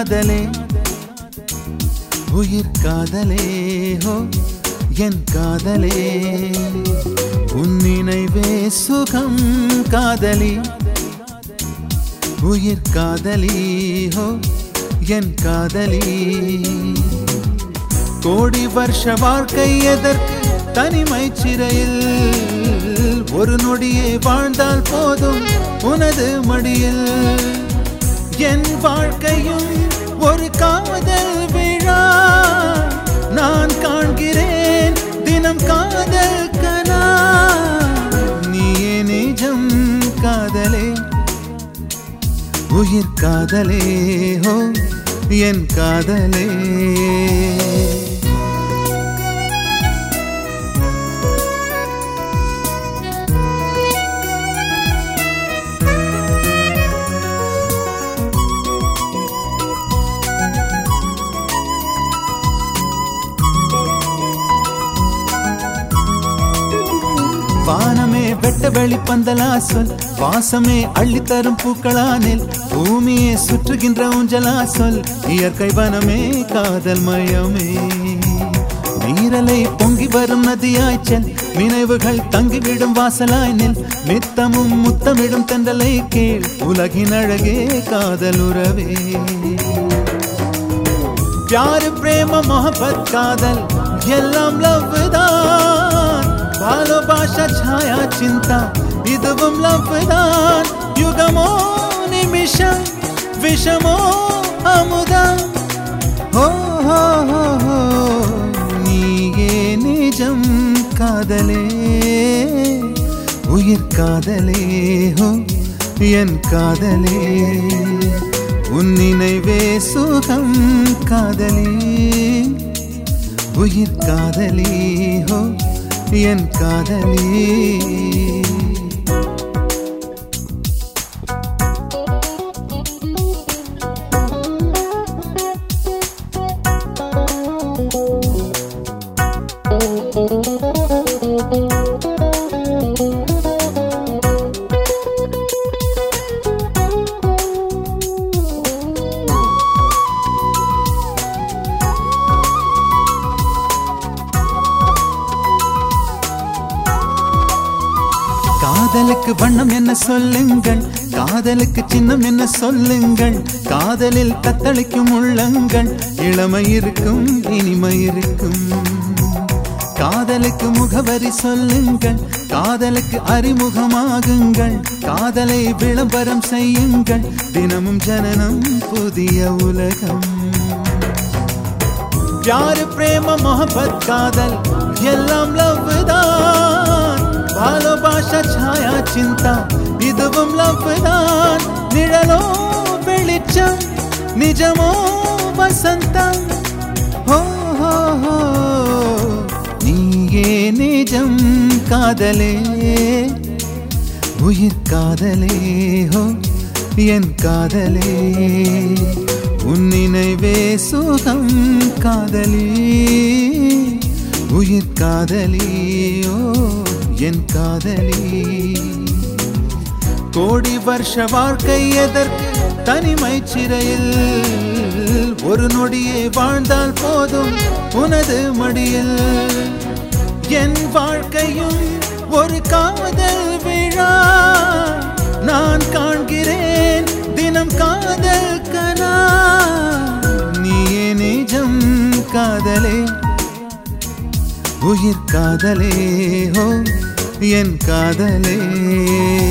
காதலே உயிர் காதலே ஹோ என் காதலே உன் நினைவே சுகம் காதலி உயிர் காதலி ஹோ என் காதலி கோடி வருஷ வாழ்க்கை எதற்கு தனிமை சிறையில் ஒரு நொடியே வாழ்ந்தால் போதும் உனது மடியில் என் வாழ்க்கையும் ஒரு காதல் விழா நான் காண்கிறேன் தினம் காதல் கனா நீயே நிஜம் காதலே உயிர் காதலே ஹோ என் காதலே வானமே வெட்ட வெளி பந்தலா சொல் வாசமே அள்ளி தரும் பூக்களானில் பூமியே சுற்றுகின்ற ஊஞ்சலா சொல் இயற்கை வனமே காதல் மயமே நீரலை பொங்கி வரும் நதியாய்ச்சல் நினைவுகள் தங்கிவிடும் வாசலாய் நில் நித்தமும் முத்தமிடும் தென்றலை கீழ் உலகின் அழகே காதல் உறவே प्यार प्रेम मोहब्बत कादल எல்லாம் லவ் தான் பாலோபாஷா ಛಾಯಾ ಚಿಂತಾ இதுவும் லவ் தான் யுகமோ நிமிஷம் விஷமோ அமுதம் ஹோ ஹோ ஹோ ஹோ நீயே நிஜம் காதலே உயிர் காதலே ஹோ என் காதலே உன் நினைவே சுகம் காதலி உயிர் காதலி ஹோ என் காதலி காதலுக்கு வண்ணம் என்ன சொல்லுங்கள் காதலுக்கு சின்னம் என்ன சொல்லுங்கள் காதலில் தத்தளிக்கும் உள்ளங்கள் இளமை இருக்கும் இனிமை இருக்கும் காதலுக்கு முகவரி சொல்லுங்கள் காதலுக்கு அறிமுகமாகுங்கள் காதலை விளம்பரம் செய்யுங்கள் தினமும் ஜனனம் புதிய உலகம் प्यार प्रेम मोहब्बत कादल எல்லாம் லவ் தான் பாலோபாஷா ಛಾಯಾ ಚಿಂತಾ இதுவும் லவ் தான் நிழலோ வெளிச்சம் நிஜமோ வசந்தம் ஹோ ஹோ ஹோ நீயே நிஜம் காதலே உயிர் காதலே ஹோ என் காதலே உன் நினைவே சுகம் காதலி உயிர் காதலி ஓ என் காதலி கோடி வருஷ வாழ்க்கை எதற்கு தனிமை சிறையில் ஒரு நொடியே வாழ்ந்தால் போதும் உனது மடியில் என் வாழ்க்கையும் ஒரு காதல் விழா நான் காண்கிறேன் தினம் காதல் கனா நீயே நிஜம் காதலே உயிர் காதலே ஹோ என் காதலே